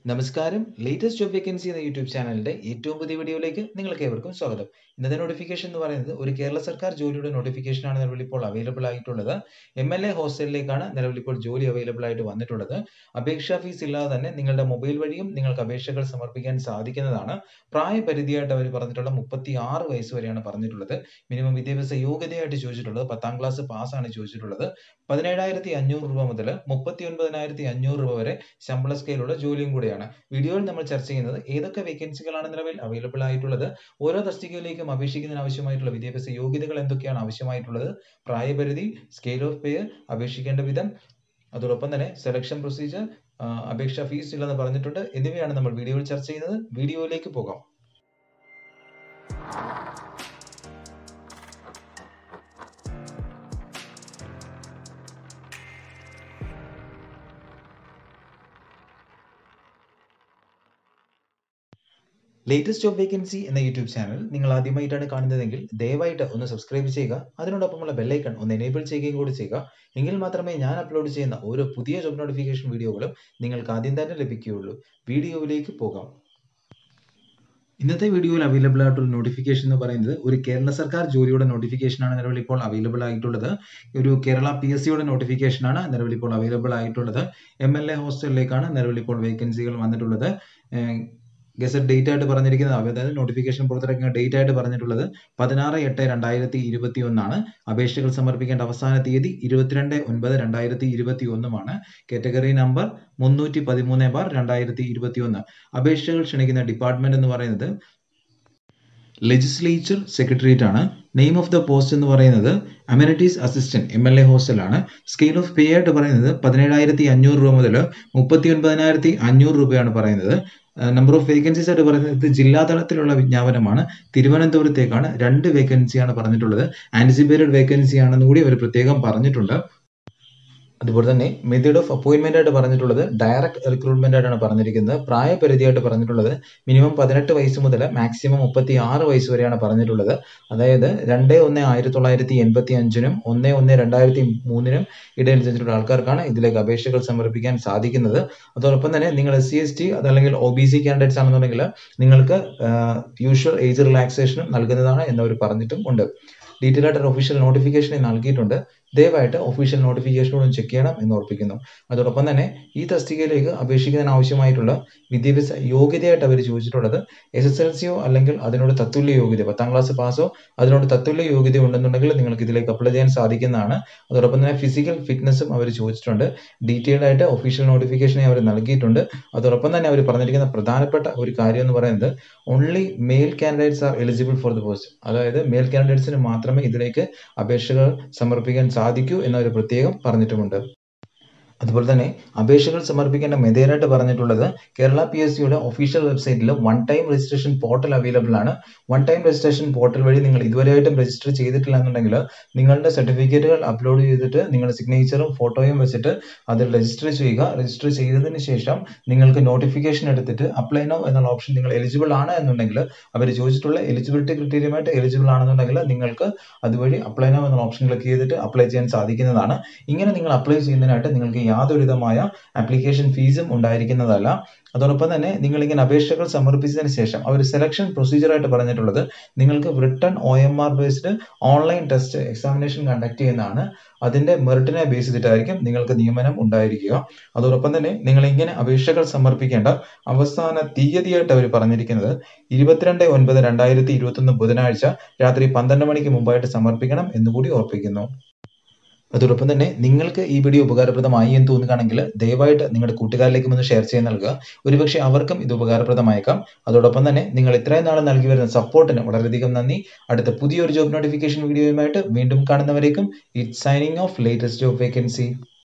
നമസ്കാരം latest job vacancy എന്ന YouTube ചാനലിന്റെ ഏറ്റവും പുതിയ വീഡിയോയിലേക്ക് നിങ്ങൾക്ക് ഏവർക്കും സ്വാഗതം ഇന്നത്തെ നോട്ടിഫിക്കേഷൻ എന്ന് പറയുന്നത് ഒരു കേരള സർക്കാർ ജോലിയുടെ നോട്ടിഫിക്കേഷൻ ആണ് നിലവിൽ ഇപ്പോൾ അവൈലബിൾ ആയിട്ടുള്ളത് എം എൽ എ ഹോസ്റ്റലിലേക്കാണ് നിലവിൽ ഇപ്പോൾ ജോലി അവൈലബിൾ ആയിട്ട് വന്നിട്ടുള്ളത് അപേക്ഷാ ഫീസ് ഇല്ലാതെ തന്നെ നിങ്ങളുടെ മൊബൈൽ വഴിയും നിങ്ങൾക്ക് അപേക്ഷകൾ സമർപ്പിക്കാൻ സാധിക്കുന്നതാണ് പ്രായപരിധിയായിട്ട് അവർ പറഞ്ഞിട്ടുള്ള മുപ്പത്തി ആറ് വയസ്സ് വരെയാണ് പറഞ്ഞിട്ടുള്ളത് മിനിമം വിദ്യാഭ്യാസ യോഗ്യതയായിട്ട് ചോദിച്ചിട്ടുള്ളത് പത്താം ക്ലാസ് പാസ്സാണ് ചോദിച്ചിട്ടുള്ളത് പതിനേഴായിരത്തി അഞ്ഞൂറ് രൂപ മുതൽ മുപ്പത്തി ഒൻപതിനായിരത്തി അഞ്ഞൂറ് രൂപ വരെ ശമ്പള സ്കെയിലുള്ള ജോലിയും കൂടിയാണ് വീഡിയോയിൽ നമ്മൾ ചർച്ച ചെയ്യുന്നത് ഏതൊക്കെ വേക്കൻസികളാണ് നിലവിൽ അവൈലബിൾ ആയിട്ടുള്ളത് ഓരോ തസ്തികയിലേക്കും അപേക്ഷിക്കുന്നതിന് ആവശ്യമായിട്ടുള്ള വിദ്യാഭ്യാസ യോഗ്യതകൾ എന്തൊക്കെയാണ് ആവശ്യമായിട്ടുള്ളത് പ്രായപരിധി സ്കെയിൽ ഓഫ് പേ അപേക്ഷിക്കേണ്ട വിധം അതോടൊപ്പം തന്നെ സെലക്ഷൻ പ്രൊസീജിയർ അപേക്ഷ ഫീസ് ഇല്ലെന്ന് പറഞ്ഞിട്ടുണ്ട് എന്നിവയാണ് നമ്മൾ വീഡിയോയിൽ ചർച്ച ചെയ്യുന്നത് വീഡിയോയിലേക്ക് പോകാം ലേറ്റസ്റ്റ് ജോബ് വേക്കൻസി എന്ന യൂട്യൂബ് ചാനൽ നിങ്ങൾ ആദ്യമായിട്ടാണ് കാണുന്നതെങ്കിൽ ദയവായിട്ട് ഒന്ന് സബ്സ്ക്രൈബ് ചെയ്യുക അതിനോടൊപ്പമുള്ള ബെല്ലൈക്കൺ ഒന്ന് എനേബിൾ ചെയ്യുകയും കൂടി ചെയ്യുക എങ്കിൽ മാത്രമേ ഞാൻ അപ്ലോഡ് ചെയ്യുന്ന ഓരോ പുതിയ ജോബ് നോട്ടിഫിക്കേഷൻ വീഡിയോകളും നിങ്ങൾക്ക് ആദ്യം തന്നെ ലഭിക്കുകയുള്ളൂ വീഡിയോയിലേക്ക് പോകാം ഇന്നത്തെ വീഡിയോയിൽ അവൈലബിൾ ആയിട്ടുള്ള നോട്ടിഫിക്കേഷൻ എന്ന് പറയുന്നത് ഒരു കേരള സർക്കാർ ജോലിയുടെ നോട്ടിഫിക്കേഷൻ ആണ് നിലവിൽ ഇപ്പോൾ അവൈലബിൾ ആയിട്ടുള്ളത് ഒരു കേരള പി എസ് സിയുടെ നോട്ടിഫിക്കേഷൻ ആണ് നിലവിൽ ഇപ്പോൾ അവൈലബിൾ ആയിട്ടുള്ളത് എം എൽ എ ഹോസ്റ്റലിലേക്കാണ് നിലവിൽ ഇപ്പോൾ വേക്കൻസികൾ വന്നിട്ടുള്ളത് ഗസറ്റ് ഡേറ്റ് ആയിട്ട് പറഞ്ഞിരിക്കുന്നത് അതായത് നോട്ടിഫിക്കേഷൻ പുറത്തിറക്കുന്ന ഡേറ്റ് ആയിട്ട് പറഞ്ഞിട്ടുള്ളത് പതിനാറ് എട്ട് രണ്ടായിരത്തി ഇരുപത്തി ഒന്നാണ് അപേക്ഷകൾ സമർപ്പിക്കേണ്ട അവസാന തീയതി ഇരുപത്തിരണ്ട് ഒൻപത് രണ്ടായിരത്തി ഇരുപത്തി ഒന്നുമാണ് കാറ്റഗറി നമ്പർ മുന്നൂറ്റി പതിമൂന്ന് ബാർ രണ്ടായിരത്തി ഇരുപത്തി ഒന്ന് അപേക്ഷകൾ ക്ഷണിക്കുന്ന ഡിപ്പാർട്ട്മെന്റ് എന്ന് പറയുന്നത് ലെജിസ്ലേച്ചർ സെക്രട്ടേറിയറ്റ് ആണ് നെയിം ഓഫ് ദ പോസ്റ്റ് എന്ന് പറയുന്നത് amenities assistant M L A ഹോസ്റ്റലാണ് സ്കെയിൽ ഓഫ് പേ ആയിട്ട് പറയുന്നത് പതിനേഴായിരത്തി അഞ്ഞൂറ് രൂപ മുതൽ മുപ്പത്തി ഒൻപതിനായിരത്തി അഞ്ഞൂറ് രൂപയാണ് പറയുന്നത് നമ്പർ ഓഫ് വേക്കൻസീസ് ആയിട്ട് പറയുന്നത് ജില്ലാ തലത്തിലുള്ള വിജ്ഞാപനമാണ് തിരുവനന്തപുരത്തേക്കാണ് രണ്ട് വേക്കൻസിയാണ് പറഞ്ഞിട്ടുള്ളത് ആന്റിസിപ്പേറ്റഡ് വേക്കൻസി ആണെന്ന് കൂടി അവർ പ്രത്യേകം പറഞ്ഞിട്ടുണ്ട് അതുപോലെ തന്നെ മെത്തേഡ് ഓഫ് അപ്പോയിന്റ്മെന്റ് ആയിട്ട് പറഞ്ഞിട്ടുള്ളത് ഡയറക്റ്റ് റിക്രൂട്ട്മെന്റ് ആയിട്ടാണ് പറഞ്ഞിരിക്കുന്നത് പ്രായപരിധിയായിട്ട് പറഞ്ഞിട്ടുള്ളത് മിനിമം പതിനെട്ട് വയസ്സ് മുതൽ മാക്സിമം മുപ്പത്തി ആറ് വയസ്സ് വരെയാണ് പറഞ്ഞിട്ടുള്ളത് അതായത് രണ്ട് ഒന്ന് ആയിരത്തി തൊള്ളായിരത്തി എൺപത്തി അഞ്ചിനും ഒന്ന് ഒന്ന് രണ്ടായിരത്തി മൂന്നിനും ഇടയിൽ ജനിച്ചിട്ടുള്ള ആൾക്കാർക്കാണ് ഇതിലേക്ക് അപേക്ഷകൾ സമർപ്പിക്കാൻ സാധിക്കുന്നത് അതോടൊപ്പം തന്നെ നിങ്ങൾ എസ് സി എസ് ടി അതല്ലെങ്കിൽ ഒ ബി സി കാൻഡിഡേറ്റ്സ് ആണെന്നുണ്ടെങ്കിൽ നിങ്ങൾക്ക് യൂഷ്വൽ ഏജ് റിലാക്സേഷനും നൽകുന്നതാണ് എന്നവർ പറഞ്ഞിട്ടും ഉണ്ട് ഡീറ്റെയിൽ ആയിട്ട് ഒരു ഒഫീഷ്യൽ നോട്ടിഫിക്കേഷൻ നൽകിയിട്ടുണ്ട് ദയവായിട്ട് ഒഫീഷ്യൽ നോട്ടിഫിക്കേഷനോടും ചെക്ക് ചെയ്യണം എന്ന് ഓർപ്പിക്കുന്നു അതോടൊപ്പം തന്നെ ഈ തസ്തികയിലേക്ക് അപേക്ഷിക്കുന്നതിന് ആവശ്യമായിട്ടുള്ള വിദ്യാഭ്യാസ യോഗ്യതയായിട്ട് അവർ ചോദിച്ചിട്ടുള്ളത് എസ് എസ് എൽ സിയോ അല്ലെങ്കിൽ അതിനോട് തത്തുല്യ യോഗ്യത പത്താം ക്ലാസ് പാസോ അതിനോട് തത്തുല്യ യോഗ്യത ഉണ്ടെന്നുണ്ടെങ്കിൽ നിങ്ങൾക്ക് ഇതിലേക്ക് അപ്ലൈ ചെയ്യാൻ സാധിക്കുന്നതാണ് അതോടൊപ്പം തന്നെ ഫിസിക്കൽ ഫിറ്റ്നസ്സും അവർ ചോദിച്ചിട്ടുണ്ട് ഡീറ്റെയിൽഡ് ആയിട്ട് ഒഫീഷ്യൽ നോട്ടിഫിക്കേഷൻ അവർ നൽകിയിട്ടുണ്ട് അതോടൊപ്പം തന്നെ അവർ പറഞ്ഞിരിക്കുന്ന പ്രധാനപ്പെട്ട ഒരു കാര്യം എന്ന് പറയുന്നത് only male candidates are eligible for the post അതായത് മെയിൽ കാൻഡിഡേറ്റ്സിന് മാത്രമേ ഇതിലേക്ക് അപേക്ഷകൾ സമർപ്പിക്കാൻ സാധിക്കൂ എന്നവർ പ്രത്യേകം പറഞ്ഞിട്ടുമുണ്ട് അതുപോലെ തന്നെ അപേക്ഷകൾ സമർപ്പിക്കേണ്ട മെതേഡായിട്ട് പറഞ്ഞിട്ടുള്ളത് കേരള പി എസ് സിയുടെ ഒഫീഷ്യൽ വെബ്സൈറ്റിൽ one time registration portal available ആണ് വൺ ടൈം രജിസ്ട്രേഷൻ പോർട്ടൽ വഴി നിങ്ങൾ ഇതുവരെയായിട്ടും രജിസ്റ്റർ ചെയ്തിട്ടില്ല എന്നുണ്ടെങ്കിൽ നിങ്ങളുടെ സർട്ടിഫിക്കറ്റുകൾ അപ്ലോഡ് ചെയ്തിട്ട് നിങ്ങളുടെ സിഗ്നേച്ചറും ഫോട്ടോയും വെച്ചിട്ട് അതിൽ രജിസ്റ്റർ ചെയ്യുക രജിസ്റ്റർ ചെയ്തതിന് ശേഷം നിങ്ങൾക്ക് നോട്ടിഫിക്കേഷൻ എടുത്തിട്ട് അപ്ലൈ നോ എന്നുള്ള ഓപ്ഷൻ നിങ്ങൾ എലിജിബിൾ ആണ് എന്നുണ്ടെങ്കിൽ അവർ ചോദിച്ചിട്ടുള്ള എലിജിബിലിറ്റി ക്രിറ്റീരിയമായിട്ട് എലിജിബിൾ ആണെന്നുണ്ടെങ്കിൽ നിങ്ങൾക്ക് അതുവഴി അപ്ലൈ നോ എന്നുള്ള ഓപ്ഷൻ ക്ലിക്ക് ചെയ്തിട്ട് അപ്ലൈ ചെയ്യാൻ സാധിക്കുന്നതാണ് ഇങ്ങനെ നിങ്ങൾ അപ്ലൈ ചെയ്യുന്നതിനായിട്ട് നിങ്ങൾക്ക് യാതൊരു വിധമായ ആപ്ലിക്കേഷൻ ഫീസും ഉണ്ടായിരിക്കുന്നതല്ല അതോടൊപ്പം തന്നെ നിങ്ങൾ ഇങ്ങനെ അപേക്ഷകൾ സമർപ്പിച്ചതിന് ശേഷം അവർ സെലക്ഷൻ പ്രൊസീജിയർ ആയിട്ട് പറഞ്ഞിട്ടുള്ളത് നിങ്ങൾക്ക് written O M R based online test examination conduct ചെയ്യുന്നതാണ് അതിന്റെ മെറിറ്റിനെ ബേസ് ചെയ്തിട്ടായിരിക്കും നിങ്ങൾക്ക് നിയമനം ഉണ്ടായിരിക്കുക അതോടൊപ്പം തന്നെ നിങ്ങൾ ഇങ്ങനെ അപേക്ഷകൾ സമർപ്പിക്കേണ്ട അവസാന തീയതിയായിട്ട് അവർ പറഞ്ഞിരിക്കുന്നത് ഇരുപത്തിരണ്ട് ഒൻപത് രണ്ടായിരത്തി ഇരുപത്തി ഒന്ന് ബുധനാഴ്ച രാത്രി പന്ത്രണ്ട് മണിക്ക് മുമ്പായിട്ട് സമർപ്പിക്കണം എന്നുകൂടി ഓർപ്പിക്കുന്നു അതോടൊപ്പം തന്നെ നിങ്ങൾക്ക് ഈ വീഡിയോ ഉപകാരപ്രദമായി എന്ന് തോന്നുകയാണെങ്കിൽ ദയവായിട്ട് നിങ്ങളുടെ കൂട്ടുകാരിലേക്കും ഒന്ന് ഷെയർ ചെയ്ത് നൽകുക ഒരുപക്ഷെ അവർക്കും ഇത് ഉപകാരപ്രദമായേക്കാം അതോടൊപ്പം തന്നെ നിങ്ങൾ ഇത്രയും നാൾ നൽകി വരുന്ന സപ്പോർട്ടിന് വളരെയധികം നന്ദി അടുത്ത പുതിയൊരു ജോബ് നോട്ടിഫിക്കേഷൻ വീഡിയോയുമായിട്ട് വീണ്ടും കാണുന്നവരേക്കും it signing off latest job vacancy